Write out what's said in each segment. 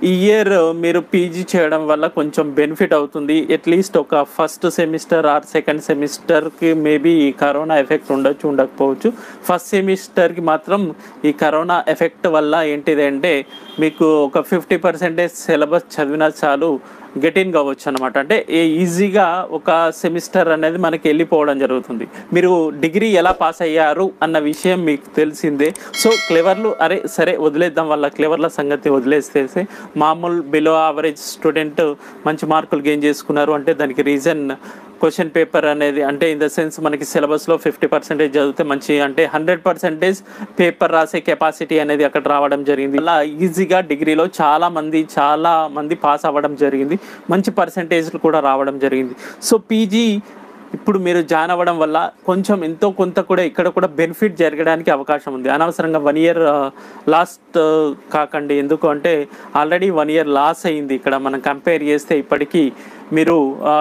ఈ ఇయర్ మీరు పీజీ చేయడం వల్ల కొంచెం బెనిఫిట్ అవుతుంది అట్లీస్ట్ ఒక ఫస్ట్ సెమిస్టర్ ఆర్ సెకండ్ సెమిస్టర్కి మేబీ ఈ కరోనా ఎఫెక్ట్ ఉండొచ్చు ఉండకపోవచ్చు ఫస్ట్ సెమిస్టర్కి మాత్రం ఈ కరోనా ఎఫెక్ట్ వల్ల ఏంటిదంటే మీకు ఒక ఫిఫ్టీ పర్సెంటేజ్ సిలబస్ చదివినా చాలు గెట్ ఇన్ కావచ్చు అనమాట అంటే ఏ- ఈజీగా ఒక సెమిస్టర్ అనేది మనకి వెళ్ళిపోవడం జరుగుతుంది మీరు డిగ్రీ ఎలా పాస్ అయ్యారు అన్న విషయం మీకు తెలిసిందే సో క్లెవర్లు అరే సరే వదిలేద్దాం వాళ్ళ క్లెవర్ల సంగతి వదిలేసేసి మామూలు బిలో యావరేజ్ స్టూడెంట్ మంచి మార్కులు గెయిన్ చేసుకున్నారు అంటే దానికి రీజన్ క్వశ్చన్ పేపర్ అనేది అంటే ఇన్ ద సెన్స్ మనకి సిలబస్లో ఫిఫ్టీ పర్సెంటేజ్ చదివితే మంచి అంటే హండ్రెడ్ పర్సెంటేజ్ పేపర్ రాసే కెపాసిటీ అనేది అక్కడ రావడం జరిగింది అలా ఈజీగా డిగ్రీలో చాలా మంది చాలా మంది పాస్ అవ్వడం జరిగింది మంచి పర్సంటేజ్లు కూడా రావడం జరిగింది సో పీజీ ఇప్పుడు మీరు జాయిన్ అవ్వడం వల్ల కొంచెం ఎంతో కొంత కూడా ఇక్కడ కూడా బెనిఫిట్ జరగడానికి అవకాశం ఉంది అనవసరంగా వన్ ఇయర్ లాస్ట్ కాకండి ఎందుకు అంటే ఆల్రెడీ వన్ ఇయర్ లాస్ అయింది ఇక్కడ మనం కంపేర్ చేస్తే ఇప్పటికీ మీరు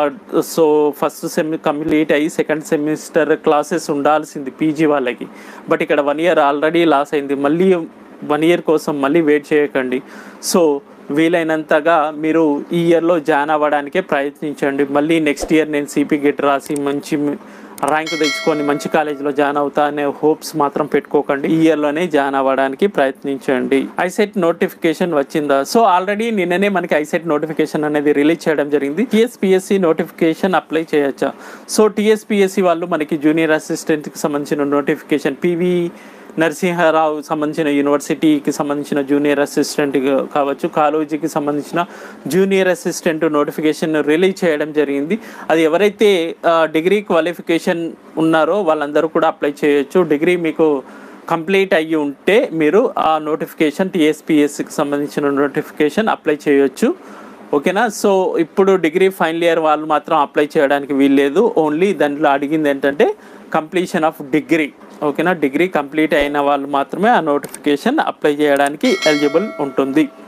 సో ఫస్ట్ సెమ్ కంప్లీట్ అయ్యి సెకండ్ సెమిస్టర్ క్లాసెస్ ఉండాల్సింది పీజీ వాళ్ళకి బట్ ఇక్కడ వన్ ఇయర్ ఆల్రెడీ లాస్ అయింది మళ్ళీ వన్ ఇయర్ కోసం మళ్ళీ వెయిట్ చేయకండి సో వీలైనంతగా మీరు ఈ ఇయర్లో జాయిన్ అవ్వడానికే ప్రయత్నించండి మళ్ళీ నెక్స్ట్ ఇయర్ నేను సిపి గెట్ రాసి మంచి ర్యాంక్ తెచ్చుకొని మంచి కాలేజీలో జాయిన్ అవుతా అనే హోప్స్ మాత్రం పెట్టుకోకండి ఈ ఇయర్లోనే జాయిన్ అవ్వడానికి ప్రయత్నించండి ఐసెట్ నోటిఫికేషన్ వచ్చిందా సో ఆల్రెడీ నిన్ననే మనకి ఐసెట్ నోటిఫికేషన్ అనేది రిలీజ్ చేయడం జరిగింది టీఎస్పిఎస్సి నోటిఫికేషన్ అప్లై చేయొచ్చా సో టీఎస్పిఎస్సి వాళ్ళు మనకి జూనియర్ అసిస్టెంట్కి సంబంధించిన నోటిఫికేషన్ పివి నరసింహారావు సంబంధించిన యూనివర్సిటీకి సంబంధించిన జూనియర్ అసిస్టెంట్ కావచ్చు కాలేజీకి సంబంధించిన జూనియర్ అసిస్టెంట్ నోటిఫికేషన్ రిలీజ్ చేయడం జరిగింది అది ఎవరైతే ఆ, డిగ్రీ క్వాలిఫికేషన్ ఉన్నారో వాళ్ళందరూ కూడా అప్లై చేయొచ్చు డిగ్రీ మీకు కంప్లీట్ అయ్యి ఉంటే మీరు ఆ నోటిఫికేషన్ టీఎస్పిఎస్సికి సంబంధించిన నోటిఫికేషన్ అప్లై చేయొచ్చు ఓకేనా సో ఇప్పుడు డిగ్రీ ఫైనల్ ఇయర్ వాళ్ళు మాత్రం అప్లై చేయడానికి వీల్లేదు ఓన్లీ దాంట్లో అడిగింది ఏంటంటే కంప్లీషన్ ఆఫ్ డిగ్రీ ఓకేనా డిగ్రీ కంప్లీట్ అయిన వాళ్ళు మాత్రమే ఆ నోటిఫికేషన్ అప్లై చేయడానికి ఎలిజిబుల్ ఉంటుంది